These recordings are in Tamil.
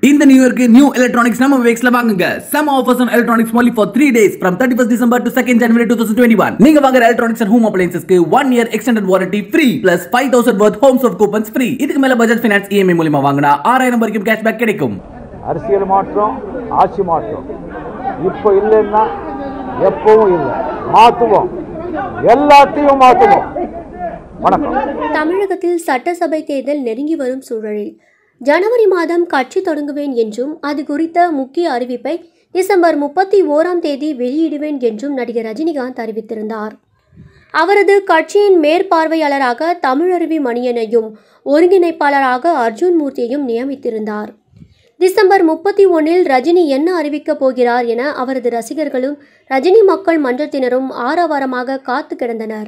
இந்த நியூ இயர்க்கு நியூ எலக்ட்ரானிக்ஸ் நம்ம வேக்ஸ்ல வாங்குங்க சம offers on electronics only for 3 days from 31st December to 2nd January 2021 நீங்க வாங்குற எலக்ட்ரானிக்ஸ் அண்ட் ஹோம் அப்ளையன்சஸ்க்கு 1 year extended warranty free plus 5000 worth homes of coupons free இதுக்கு மேல பஜாஜ் ஃபைனான்ஸ் இஎம்ஐ மூலமா வாங்கினா 6000 வரைக்கும் கேஷ்பேக் கிடைக்கும் அரசியல் மாற்றம் ஆட்சி மாற்றம் இப்போ இல்லைன்னா எப்பவும் இல்லை மாற்றுவோம் எல்லாத்தையும் மாற்றுவோம் வணக்கம் தமிழகத்தில் சட்டசபை தேர்தல் நெருங்கி வரும் சூழலில் ஜனவரி மாதம் கட்சி தொடங்குவேன் என்றும் அது குறித்த முக்கிய அறிவிப்பை டிசம்பர் முப்பத்தி ஓராம் தேதி வெளியிடுவேன் என்றும் நடிகர் ரஜினிகாந்த் அறிவித்திருந்தார் அவரது கட்சியின் மேற்பார்வையாளராக தமிழருவி மணியனையும் ஒருங்கிணைப்பாளராக அர்ஜுன் மூர்த்தியையும் நியமித்திருந்தார் டிசம்பர் முப்பத்தி ஒன்றில் ரஜினி என்ன அறிவிக்கப் போகிறார் என அவரது ரசிகர்களும் ரஜினி மக்கள் மன்றத்தினரும் ஆரவாரமாக காத்து கிடந்தனர்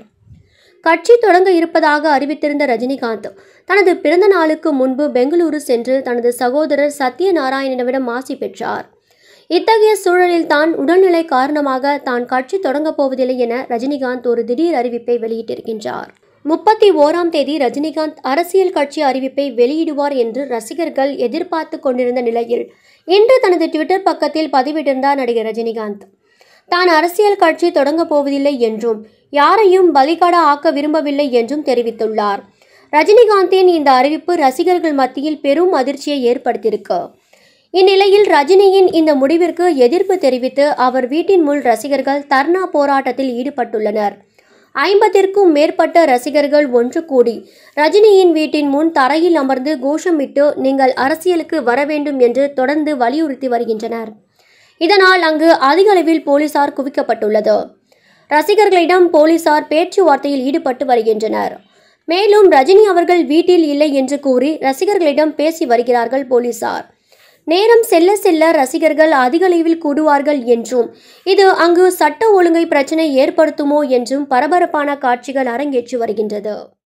கட்சி தொடங்க இருப்பதாக அறிவித்திருந்த ரஜினிகாந்த் தனது பிறந்த நாளுக்கு முன்பு பெங்களூரு சென்று தனது சகோதரர் சத்யநாராயணனிடம் ஆசி பெற்றார் இத்தகைய சூழலில் தான் உடல்நிலை காரணமாக தான் கட்சி தொடங்கப் போவதில்லை என ரஜினிகாந்த் ஒரு திடீர் அறிவிப்பை வெளியிட்டிருக்கின்றார் முப்பத்தி ஓராம் தேதி ரஜினிகாந்த் அரசியல் கட்சி அறிவிப்பை வெளியிடுவார் என்று ரசிகர்கள் எதிர்பார்த்து கொண்டிருந்த நிலையில் இன்று தனது ட்விட்டர் பக்கத்தில் பதிவிட்டிருந்தார் நடிகர் ரஜினிகாந்த் தான் அரசியல் கட்சி தொடங்கப் போவதில்லை என்றும் யாரையும் பலிகடா ஆக்க விரும்பவில்லை என்றும் தெரிவித்துள்ளார் ரஜினிகாந்தின் இந்த அறிவிப்பு ரசிகர்கள் மத்தியில் பெரும் அதிர்ச்சியை ஏற்படுத்தியிருக்கு இந்நிலையில் ரஜினியின் இந்த முடிவிற்கு எதிர்ப்பு தெரிவித்து அவர் வீட்டின் முன் ரசிகர்கள் தர்ணா போராட்டத்தில் ஈடுபட்டுள்ளனர் ஐம்பதிற்கும் மேற்பட்ட ரசிகர்கள் ஒன்று கூடி ரஜினியின் வீட்டின் முன் தரையில் அமர்ந்து கோஷமிட்டு நீங்கள் அரசியலுக்கு வர வேண்டும் என்று தொடர்ந்து வலியுறுத்தி வருகின்றனர் இதனால் அங்கு அதிக அளவில் போலீசார் குவிக்கப்பட்டுள்ளது ரசிகர்களிடம் போலீசார் பேச்சுவார்த்தையில் ஈடுபட்டு வருகின்றனர் மேலும் ரஜினி அவர்கள் வீட்டில் இல்லை என்று கூறி ரசிகர்களிடம் பேசி வருகிறார்கள் போலீசார் நேரம் செல்ல செல்ல ரசிகர்கள் அதிக அளவில் கூடுவார்கள் என்றும் இது அங்கு சட்ட ஒழுங்கை பிரச்சனை ஏற்படுத்துமோ என்றும் பரபரப்பான காட்சிகள் அரங்கேற்றி வருகின்றது